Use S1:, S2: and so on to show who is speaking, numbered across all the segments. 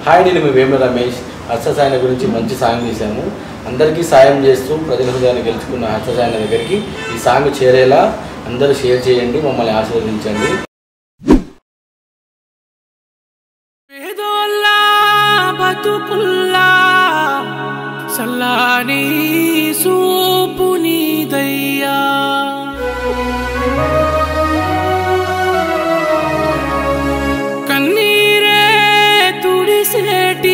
S1: hi నేను మీ వేమ రమేష్ హర్ష సాయన గురించి మంచి సాంగ్ చేశాము అందరికీ సాయం చేస్తూ ప్రజల హృదయాన్ని గెలుచుకున్న హర్ష సాయన దగ్గరికి ఈ సాంగ్ చేరేలా అందరూ షేర్ చేయండి మమ్మల్ని ఆశీర్వదించండి
S2: పేదోళ్ళ బతుకుల్లా సల్లాని సూపు నీదయ్యా కన్నీరే తుడిసేటి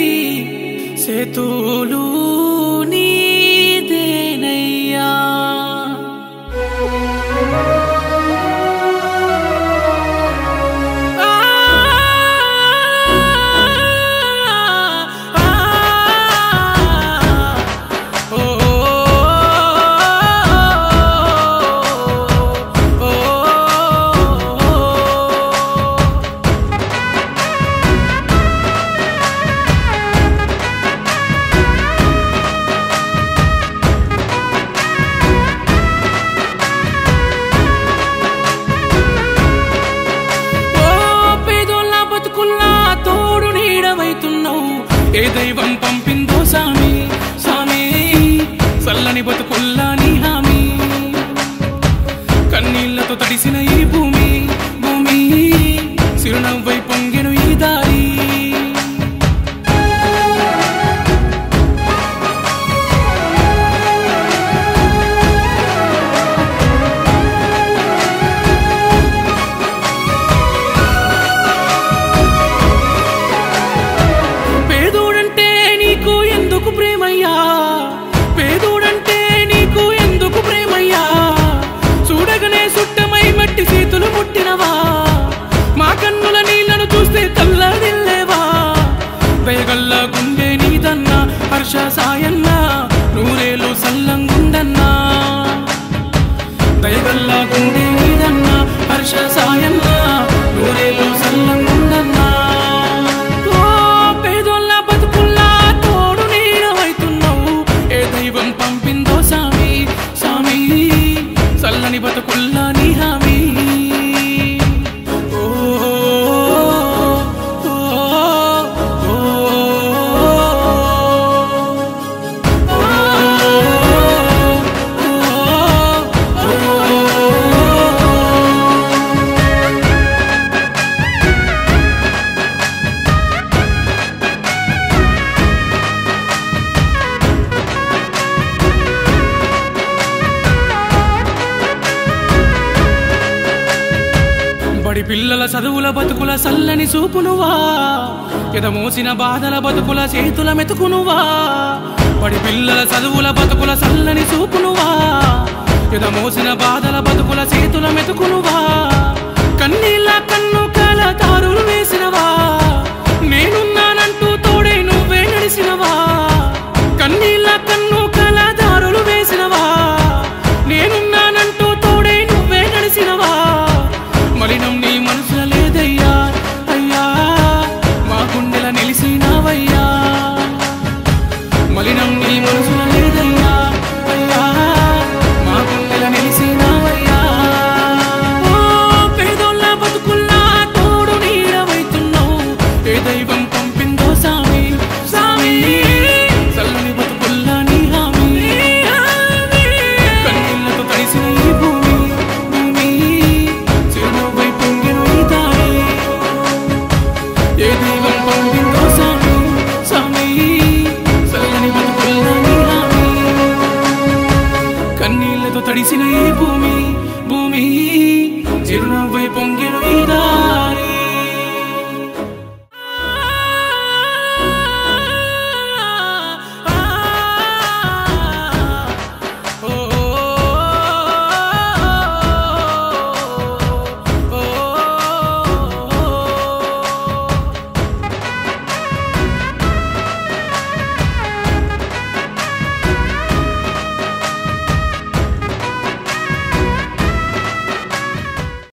S2: సేతులు నీదేనయ్యా ఓ పేదోళ్ళ బతుకుల్లా తోడు నీడవైతున్నావు ఏ దైవం పంపిందో సామి సామి చల్లని బతుకుల్లా నీ హామీ కన్నీళ్లతో తడిసిన ఈ భూమి భూమి చిరునవ్వై పొంగెను ఈ దారి పేదోడంటే నీకు ఎందుకు ప్రేమయ్యా పేదోడంటే నీకు ఎందుకు ప్రేమయ్యా చూడగనే సుట్టమై మట్టి చేతులు ముట్టినవా మా కన్నుల నీళ్లను చూస్తే కల్లడిల్లేవా దయగల్ల గుండె నీదన్నా హర్ష సాయన్నా నూరేలు సల్లంగుండన్నా దయగల్ల గుండె నీదన్నా హర్ష సాయన్నా నూరేలు సల్లంగుండన్నా ఓ పేదోళ్ళ బతుకుల్లా తోడు నీడవైతున్నావు ఏ దైవం పంపిందో సామి సామి చల్లని బతుకుల్లా నీ హామీ ఓ, ఓ, ఓ, బడి పిల్లల చదువుల బతుకుల సల్లని చూపునువా ఎదమోసిన బాధల బతుకుల చేతుల మెతుకునువా బడి పిల్లల చదువుల బతుకుల సల్లని చూపునువా ఎదమోసిన బాధల బతుకుల చేతుల మెతుకునువా కన్నీళ్ళ కన్ను కల తారులు వేసినవా నేనున్నానంటూ తోడే నువ్వే నడిసినవా కన్నీళ్ళ కన్ను కల దారులు వేసినవా నేనున్నానంటూ తోడే నువ్వే నడిసినవా మలినం నీ మనసుల లేదయ్యా అయ్యా మా గుండెల నిలిసినావయ్యా మలినం నీ మనసుల లేదయ్యా అయ్యా మా గుండెల నిలిసినావయ్యా ఓ పేదోళ్ళ బతుకుల్లా తోడు నీడవైతున్నావు ఏ దైవం పంపిందో సామి సామి చల్లని బతుకుల్లా నీ హామీ కన్నీళ్లతో తడిసిన ఈ భూమి భూమి చిరునవ్వై పొంగెను ఈ దారి ఏ దైవం పంపిందో సామి సామి చల్లని బతుకుల్లా నీ హామీ కన్నీళ్లతో తడిసిన ఈ భూమి భూమి చిరునవ్వై పొంగెను ఈ దారి